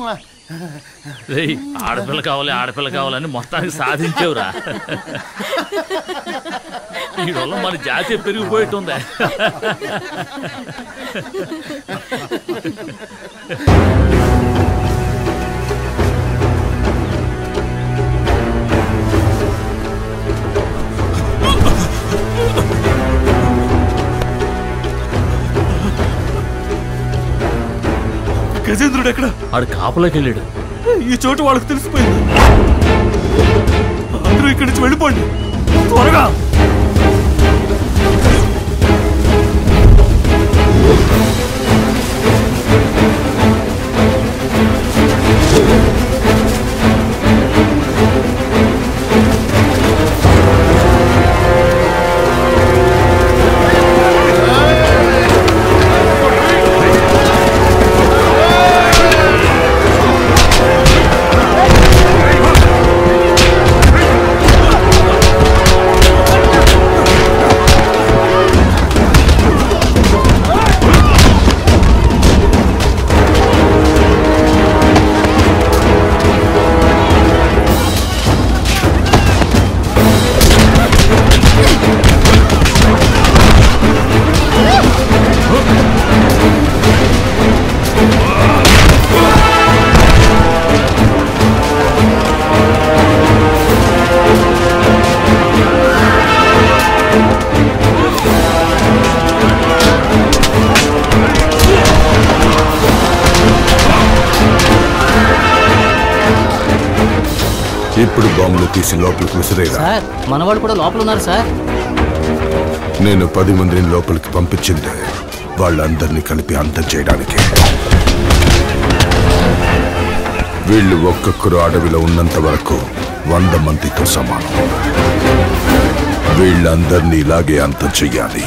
అమ్మా రేయ్ ఆడపిల్ల కావాలి ఆడపిల్ల కావాలని మొత్తానికి సాధించేవురా ఈ వల్ల మన జాతి పెరిగిపోయేట్టుందే గజేంద్రుడు ఎక్కడ ఆడు కాపులోకి వెళ్ళాడు ఈ చోటు వాళ్ళకి తెలిసిపోయింది అందరూ ఇక్కడి నుంచి వెళ్ళిపోండి త్వరగా ఇప్పుడు బాంబులు తీసి లోపలికి విసిరేరా సార్ మనవాళ్ళు కూడా లోపల ఉన్నారు సార్ నేను పది మందిని లోపలికి పంపించిందే వాళ్ళందరినీ కలిపి అంతం చేయడానికి వీళ్ళు ఒక్కొక్కరు అడవిలో ఉన్నంత వరకు వంద మందితో సమానం వీళ్ళందరినీ ఇలాగే అంతం చెయ్యాలి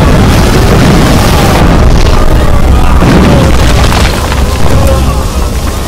ఆ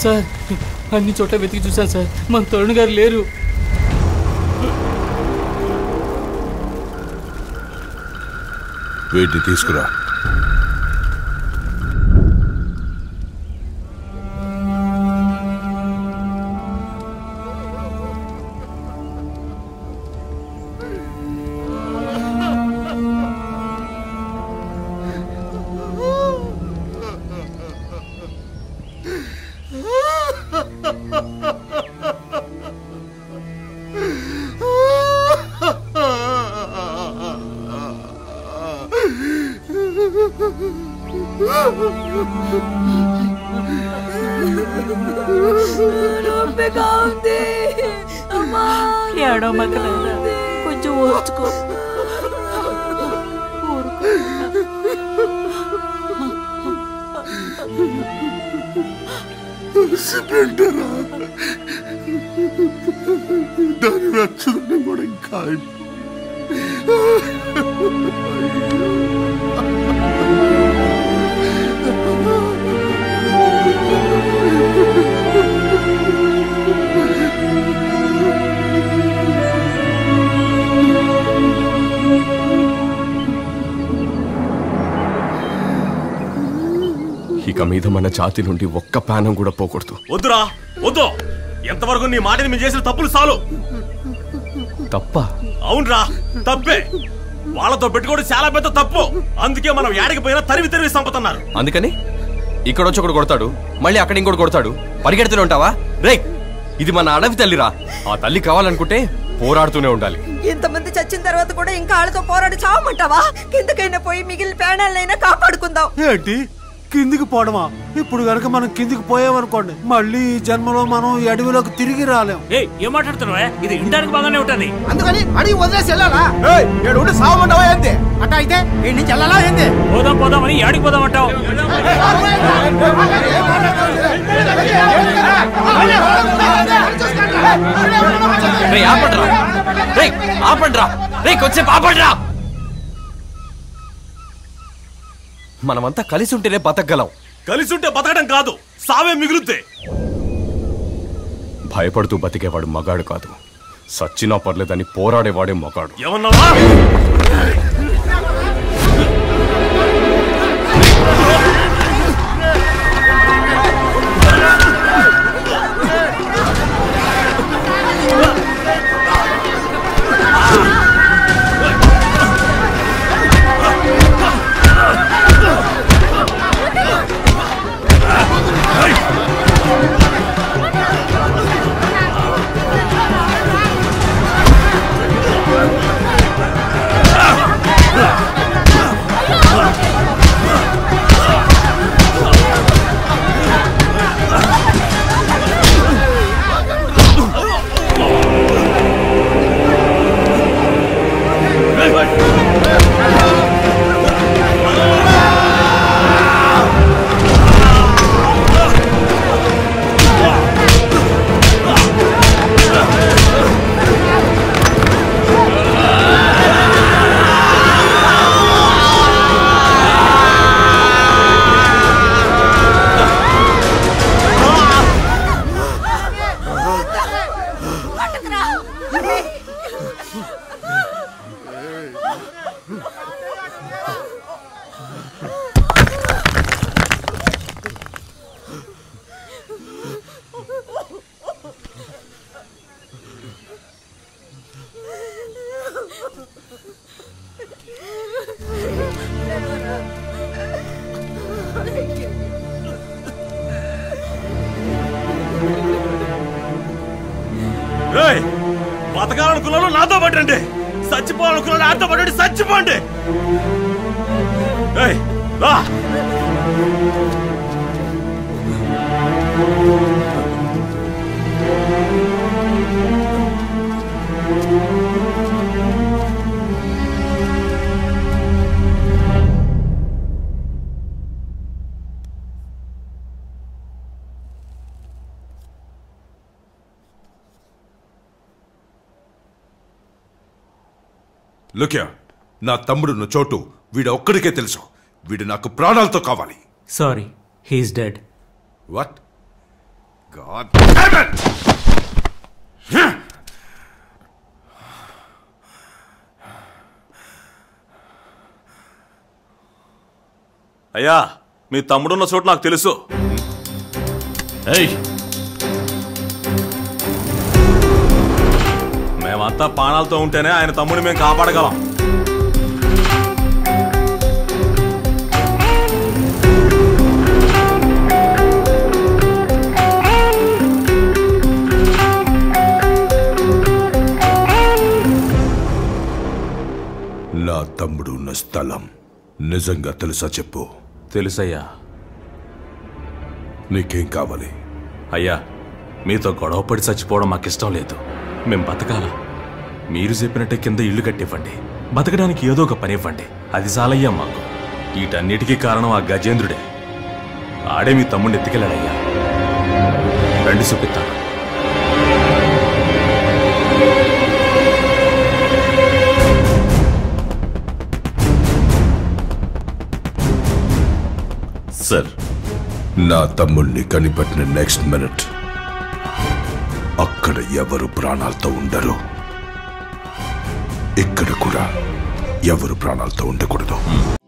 సార్ అన్ని చోట్ల వెతికి చూశాను సార్ మన తరుణ్ గారు లేరు వీటిని తీసుకురా నొప్పిగా ఉంది అమ్మా ఏడవమక్కలేదా కొంచెం ఓర్చుకో దాని వెచ్చదనం కూడా ఇంకా ఇక మీద మన జాతి నుండి ఒక్క పానం కూడా పోకూడదు వద్దురా వద్దు ఎంతవరకు నీ మాటని మేము చేసిన తప్పులు చాలు తప్ప అవునరా తప్పే వాళ్ళతో పెట్టుకోవడం చాలా పెద్ద తప్పు అందుకే మనం ఏడికి పోయినా తరివి తరివి సంపుతున్నారు అందుకని ఇక్కడ వచ్చి ఒకడు కొడతాడు మళ్ళీ అక్కడ ఇంకోటి కొడతాడు పరిగెడుతూనే ఉంటావా రే ఇది మన అడవి తల్లిరా ఆ తల్లి కావాలనుకుంటే పోరాడుతూనే ఉండాలి ఇంతమంది చచ్చిన తర్వాత కూడా ఇంకా వాళ్ళతో పోరాడి చావమంటావా కిందకైనా పోయి మిగిలిన ప్రాణాలైనా కాపాడుకుందాం ఏంటి కిందికి పోవడమా ఇప్పుడు గనక మనం కిందికి పోయామనుకోండి మళ్ళీ ఈ జన్మలో మనం ఈ అడవిలోకి తిరిగి రాలేం ఏయ్ ఏం మాట్లాడుతున్నావా ఇది ఇంటానికి బాగానే ఉంటది అందుకని అడిగి వదిలేసి వెళ్ళాలా ఏడు సావమంటావా ఏంటి అట్ట అయితే ఈ నుంచి వెళ్ళాలా ఏంటి పోదాం పోదాం అని ఏడికి పోదాం అంటావు రే ఆపండ్రా రే ఆపండ్రా రే కొంచెం ఆపండ్రా మనమంతా కలిసి ఉంటేనే బతకగలం కలిసి ఉంటే బతకడం కాదు సావే మిగులుద్దే భయపడుతూ బతికేవాడు మగాడు కాదు సచ్చినా పర్లేదని పోరాడేవాడే మగాడు ఏమన్నావా ఏయ్, బతకాలనుకున్నాను నాతో పట్టండి చచ్చిపోవాలనుకున్నాను నాతో పట్టండి చచ్చిపోండి ఏయ్, రా లుక్యా నా తమ్ముడు చోటు వీడు ఒక్కడికే తెలుసు వీడు నాకు ప్రాణాలతో కావాలి sorry he's dead what God damn it! అయ్యా మీ తమ్ముడున్న చోటు నాకు తెలుసు ఏయ్ మేమంతా పానాలతో ఉంటేనే ఆయన తమ్ముడిని మేము కాపాడగలం నా తమ్ముడు ఉన్న స్థలం నిజంగా తెలుసా చెప్పు తెలుసయ్యా నీకేం కావాలి అయ్యా మీతో గొడవపడి చచ్చిపోవడం మాకు ఇష్టం లేదు మేం బతకాల మీరు చెప్పినట్టే కింద ఇల్లు కట్టివ్వండి బతకడానికి ఏదో ఒక పని ఇవ్వండి అది చాలయ్యా మాకు వీటన్నిటికీ కారణం ఆ గజేంద్రుడే ఆడే మీ తమ్ముడిని ఎత్తుకెళ్ళాడయ్యా రండి చూపిస్తాను సార్ నా తమ్ముడిని కనిపెట్టిన నెక్స్ట్ మినిట్ అక్కడ ఎవరు ప్రాణాలతో ఉండరు ఇక్కడ కూడా ఎవరు ప్రాణాలతో ఉండకూడదు